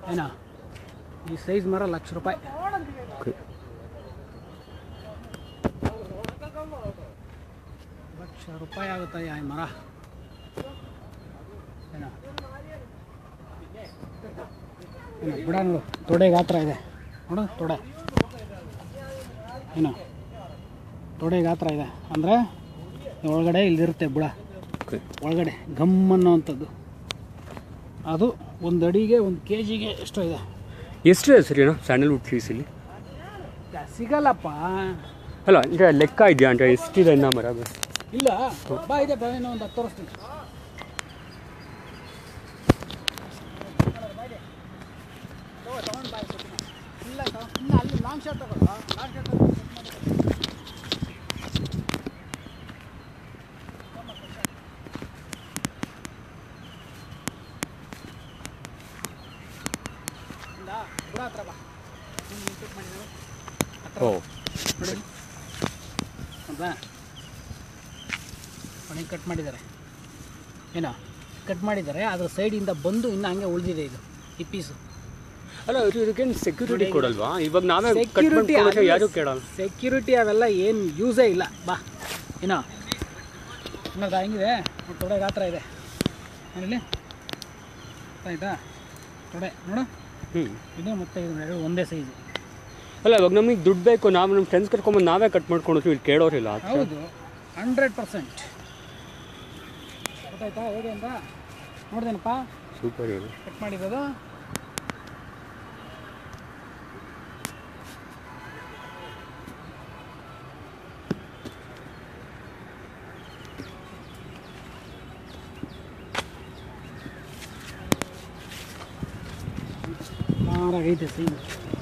ಏನಾ ಈ ಸೈಜ್ ಮರ ಲಕ್ಷ ರೂಪಾಯಿ ಓಕೆ ಲಕ್ಷ ರೂಪಾಯಿ ಆಗುತ್ತೆ ಈ ಮರ ಏನೋ ಏನೋ ಬುಡ ನೋಡು ತೊಡೆ ಗಾತ್ರ ಇದೆ ನೋಡು ತೊಡೆ ಏನು ತೊಡೆ ಗಾತ್ರ ಇದೆ ಅಂದರೆ ಒಳಗಡೆ ಇಲ್ಲಿರುತ್ತೆ ಬುಡ ಓಕೆ ಒಳಗಡೆ ಗಮ್ ಅನ್ನೋವಂಥದ್ದು ಅದು ಒಂದು ಅಡಿಗೆ ಒಂದು ಕೆ ಜಿಗೆ ಎಷ್ಟೋ ಇದೆ ಎಷ್ಟಿದೆ ಸರ್ ಏನೋ ಸ್ಯಾಂಡಲ್ವುಡ್ ಟ್ರೀಸ್ ಇಲ್ಲಿ ಸಿಗಲ್ಲಪ್ಪ ಅಲ್ಲ ಅಂದರೆ ಲೆಕ್ಕ ಇದೆಯಾ ಅಂದರೆ ಎಷ್ಟಿದೆ ಇನ್ನ ಮರ ಇಲ್ಲ ಬಾ ಇದೆ ಬಾ ಇನ್ನೂ ಒಂದು ಹತ್ತು ತೋರಿಸ್ತೀನಿ ಇಲ್ಲ ಇನ್ನು ಅಲ್ಲಿ ಲಾಂಗ್ ಶಾಟ್ ತಗೊಳ್ಳ ಲಾಂಗ್ ಶಾಟ್ ಬುಡ ಹತ್ರ ಬಾ ನೀನು ಪಿಕ್ ಮಾಡಿದ್ರು ಹತ್ರ ಓ ನೋಡಿ ಹೌದಾ ಮನೆ ಕಟ್ ಮಾಡಿದ್ದಾರೆ ಏನೋ ಕಟ್ ಮಾಡಿದ್ದಾರೆ ಅದ್ರ ಸೈಡಿಂದ ಬಂದು ಇನ್ನು ಹಂಗೆ ಉಳಿದಿದೆ ಇದು ಈ ಪೀಸು ಅಲ್ಲ ಇದು ಇದಕ್ಕೇನು ಸೆಕ್ಯೂರಿಟಿ ಕೊಡಲ್ವಾ ಇವಾಗ ನಾವೇ ಕಟ್ ಸೆಕ್ಯೂರಿಟಿ ಮಾಡ್ಕೊಂಡ್ರೆ ಯಾರು ಕೇಳಲ್ಲ ಸೆಕ್ಯೂರಿಟಿ ಅವೆಲ್ಲ ಏನು ಯೂಸೇ ಇಲ್ಲ ಬಾ ಏನೋ ನೋಡ್ದಾ ಹೆಂಗಿದೆ ನೋಡಿ ತೊಡೆ ಗಾತ್ರ ಇದೆ ನೋಡಲಿ ಆಯ್ತಾ ತೊಡೆ ನೋಡು ಹ್ಞೂ ಇದು ಮತ್ತೆ ಇದು ಎರಡು ಒಂದೇ ಸೈಜು ಅಲ್ಲ ಇವಾಗ ನಮಗೆ ದುಡ್ಡು ಬೇಕು ನಾವು ನಮ್ಮ ಫ್ರೆಂಡ್ಸ್ ಕರ್ಕೊಂಬಂದು ನಾವೇ ಕಟ್ ಮಾಡ್ಕೊಂಡು ಇಲ್ಲಿ ಕೇಳೋರಿಲ್ಲ ಆ ಥರ. ಹೌದು ಹಂಡ್ರೆಡ್ ಪರ್ಸೆಂಟ್ ಗೊತ್ತಾಯ್ತಾ ಹೇಗೆ ಅಂತ ನೋಡ್ದೇನಪ್ಪ ಸೂಪರ್ ಇದು ಕಟ್ ಮಾಡಿರೋದು ಮಾರಾಗೈತೆ ಸೈನ್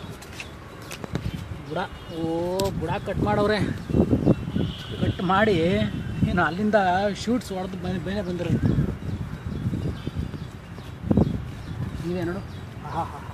ಬುಡ ಓ ಬುಡ ಕಟ್ ಮಾಡವ್ರೆ ಕಟ್ ಮಾಡಿ ಏನು ಅಲ್ಲಿಂದ ಶೂಟ್ಸ್ ಹೊಡೆದು ಬೇರೆ ಬೇರೆ ಬಂದಿರೋದು ಇದೆ ನೋಡು ಆಹಾ ಹಾ